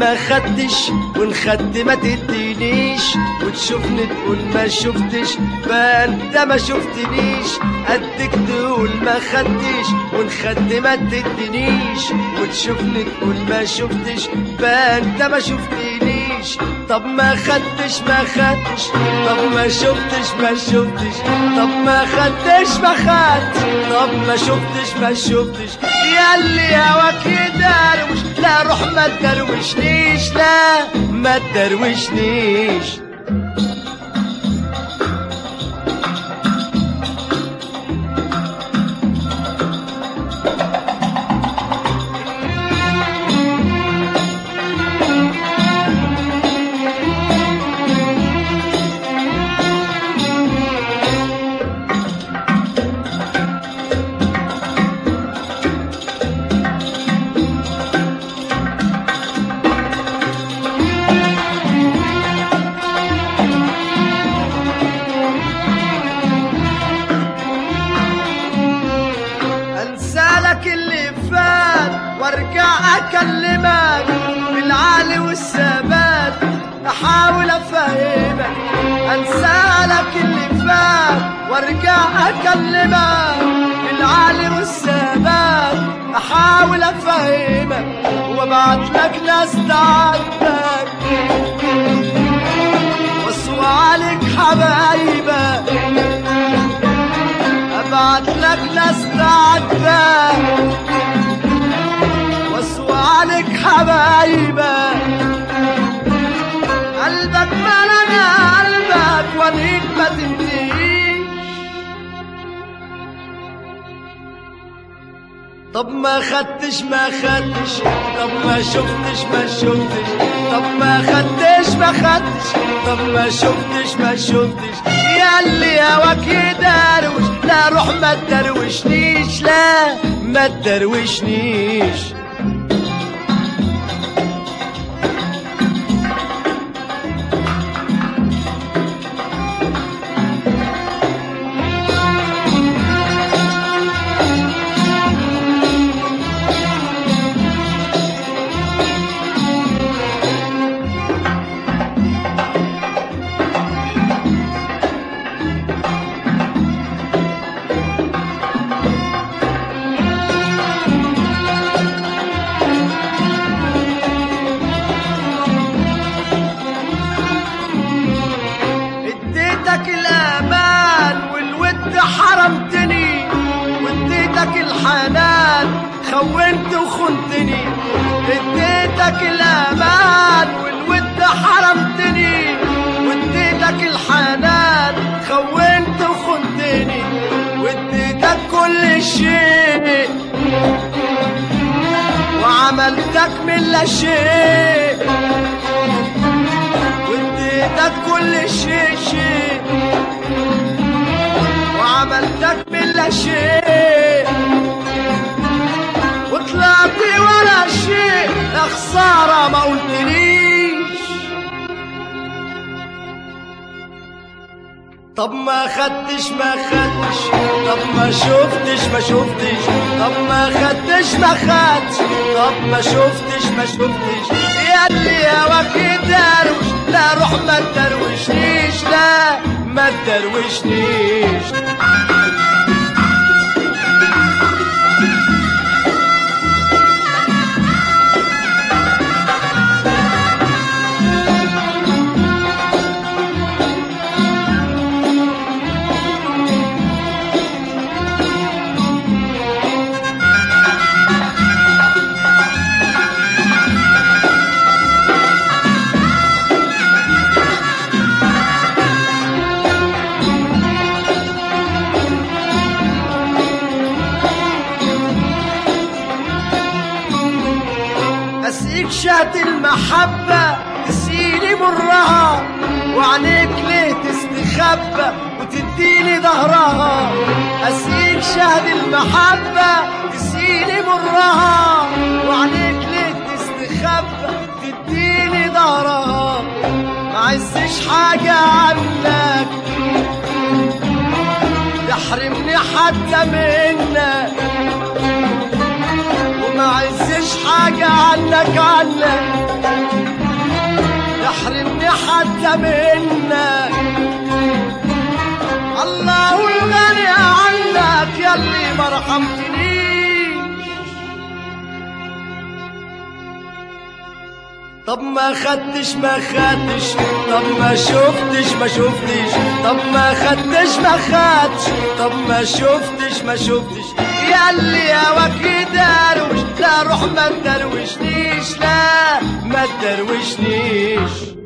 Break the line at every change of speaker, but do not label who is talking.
ما خدتش وان خدت ما تدينيش وتشوفني تقول ما شفتش بقى انت ما شفتنيش قدك تقول ما خدتش وان خدت ما تدينيش وتشوفني تقول ما شفتش بقى انت ما شفتنيش طب ما خدتش ما خدتش طب ما شفتش ما شفتش طب ما خدتش ما خدتش طب ما شفتش ما شفتش ياللي هواك يدروش لا روح ما تدروشنيش لا ما تدروشنيش انسى لك اللي فات وارجع اكلمك بالعالي والثبات احاول افهمك انسى لك اللي فات وارجع اكلمك بالعالي والثبات احاول افهمك وابعت لك ناس تعاتبك واسوى عليك حبايبك ابعت لك ناس تعاتبك واسوى عليك حبايبك قلبك ملنا قلبك وريك ما تنتهيش طب ما خدتش ما خدتش طب ما شفتش ما شفتش طب ما خدتش ما خدتش طب ما شفتش ما شفتش يا اللي هواك يدروش لا روح ما تدروشنيش لا ما تدروشنيش اديتك الامان والود حرمتني واديتك الحنان خونت وخنتني اديتك الامان والود حرمتني واديتك الحنان خونت وخنتني واديتك كل شيء وعملتك من لا شيء واديتك كل شيء شيء وعملتك من لا شيء وطلعت ولا شيء يا خسارة ما قلتليش طب ما خدتش ما خدتش طب ما شفتش ما شفتش طب ما خدتش ما خدتش طب ما شفتش ما شفتش يا اللي هواك يدروش لا روح ما تدروشنيش لا ما تدروشنيش أسقيك شهد المحبة تسقيني مرها وعينيك ليه تستخبى وتديني ظهرها أسقيك شهد المحبة تسقيني مرها وعينيك ليه تستخبى تديني ظهرها ما عزش حاجة عنك تحرمني حتى منك وما عزش حاجة عنك عنك انت منك الله الغني عنك يلي ما رحمتنيش طب ما خدتش ما خدتش طب ما شفتش ما شفتش طب ما خدتش ما خدتش طب ما شفتش ما شفتش ياللي هواك يدروش لا روح ما تدروشنيش لا ما تدروشنيش